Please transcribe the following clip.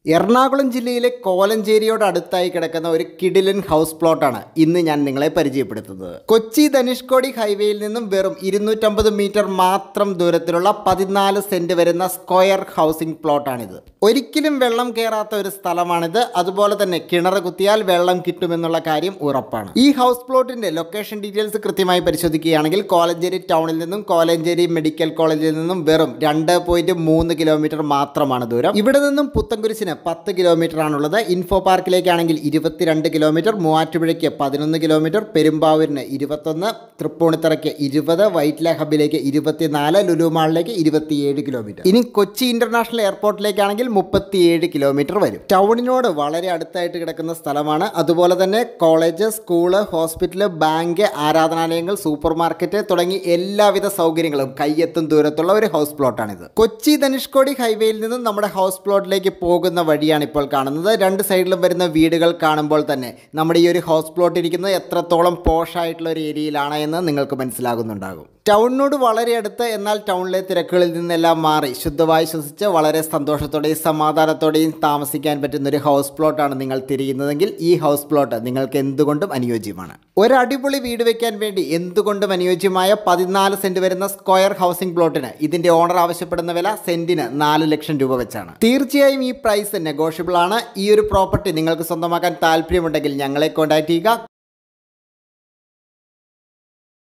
എറണാകുളം ജില്ലയിലെ കോലഞ്ചേരിയോട് അടുത്തായി കിടക്കുന്ന ഒരു കിഡിലൻ ഹൗസ് പ്ലോട്ടാണ് ഇന്ന് ഞാൻ നിങ്ങളെ പരിചയപ്പെടുത്തുന്നത് കൊച്ചി ധനുഷ്കോടി ഹൈവേയിൽ നിന്നും വെറും ഇരുന്നൂറ്റമ്പത് മീറ്റർ മാത്രം ദൂരത്തിലുള്ള പതിനാല് സെന്റ് വരുന്ന സ്ക്വയർ ഹൗസിംഗ് പ്ലോട്ടാണിത് ഒരിക്കലും വെള്ളം കയറാത്ത ഒരു സ്ഥലമാണിത് അതുപോലെ തന്നെ കിണർ കുത്തിയാൽ വെള്ളം കിട്ടുമെന്നുള്ള കാര്യം ഉറപ്പാണ് ഈ ഹൗസ് പ്ലോട്ടിന്റെ ലൊക്കേഷൻ ഡീറ്റെയിൽസ് കൃത്യമായി പരിശോധിക്കുകയാണെങ്കിൽ കോലഞ്ചേരി ടൗണിൽ നിന്നും കോലഞ്ചേരി മെഡിക്കൽ കോളേജിൽ നിന്നും വെറും രണ്ട് പോയിന്റ് മൂന്ന് കിലോമീറ്റർ മാത്രമാണ് ദൂരം ഇവിടെ നിന്നും പുത്തൻകുരിശിന് പത്ത് കിലോമീറ്റർ ആണുള്ളത് ഇൻഫോ പാർക്കിലേക്കാണെങ്കിൽ ഇരുപത്തിരണ്ട് കിലോമീറ്റർ മൂവാറ്റുപുഴയ്ക്ക് പതിനൊന്ന് കിലോമീറ്റർ പെരുമ്പാവൂരിന് ഇരുപത്തൊന്ന് തൃപ്പൂണിത്തറയ്ക്ക് ഇരുപത് വൈറ്റ്ല ഹബിലേക്ക് ഇരുപത്തിനാല് ലുലുമാളിലേക്ക് ഇരുപത്തിയേഴ് കിലോമീറ്റർ ഇനി കൊച്ചി ഇന്റർനാഷണൽ എയർപോർട്ടിലേക്കാണെങ്കിൽ മുപ്പത്തിയേഴ് കിലോമീറ്റർ വരും ടൗണിനോട് വളരെ അടുത്തായിട്ട് കിടക്കുന്ന സ്ഥലമാണ് അതുപോലെ തന്നെ കോളേജ് സ്കൂള് ഹോസ്പിറ്റല് ബാങ്ക് ആരാധനാലയങ്ങൾ സൂപ്പർ മാർക്കറ്റ് തുടങ്ങി എല്ലാവിധ സൗകര്യങ്ങളും കയ്യെത്തും ദൂരത്തുള്ള ഒരു ഹൗസ് പ്ലോട്ടാണിത് കൊച്ചി ധനുഷ്കോടി ഹൈവേയിൽ നിന്നും നമ്മുടെ ഹൗസ് പ്ലോട്ടിലേക്ക് പോകുന്ന വഴിയാണ് ഇപ്പോൾ കാണുന്നത് രണ്ട് സൈഡിലും വരുന്ന വീടുകൾ കാണുമ്പോൾ തന്നെ നമ്മുടെ ഈ ഒരു ഹൗസ് പ്ലോട്ട് ഇരിക്കുന്നത് എത്രത്തോളം പോഷായിട്ടുള്ള ഒരു ഏരിയയിലാണ് എന്ന് നിങ്ങൾക്ക് മനസ്സിലാകുന്നുണ്ടാകും ടൗണിനോട് വളരെ അടുത്ത് എന്നാൽ ടൗണിലെ തിരക്കുകളിൽ നിന്നെല്ലാം മാറി ശുദ്ധവായു ശ്വസിച്ച് വളരെ സന്തോഷത്തോടെയും സമാധാനത്തോടെയും താമസിക്കാൻ പറ്റുന്ന ഒരു ഹൗസ് പ്ലോട്ടാണ് നിങ്ങൾ തിരിയുന്നതെങ്കിൽ ഈ ഹൗസ് പ്ലോട്ട് നിങ്ങൾക്ക് എന്തുകൊണ്ടും അനുയോജ്യമാണ് ഒരു അടിപൊളി വീട് വെക്കാൻ വേണ്ടി എന്തുകൊണ്ടും അനുയോജ്യമായ പതിനാല് സെന്റ് വരുന്ന സ്ക്വയർ ഹൗസിംഗ് പ്ലോട്ടിന് ഇതിന്റെ ഓണർ ആവശ്യപ്പെടുന്ന വില സെന്റിന് നാല് ലക്ഷം രൂപ വെച്ചാണ് തീർച്ചയായും ഈ പ്രൈസ് നെഗോഷ്യബിൾ ആണ് ഈ ഒരു പ്രോപ്പർട്ടി നിങ്ങൾക്ക് സ്വന്തമാക്കാൻ താല്പര്യമുണ്ടെങ്കിൽ ഞങ്ങളെ കോൺടാക്ട് ചെയ്യുക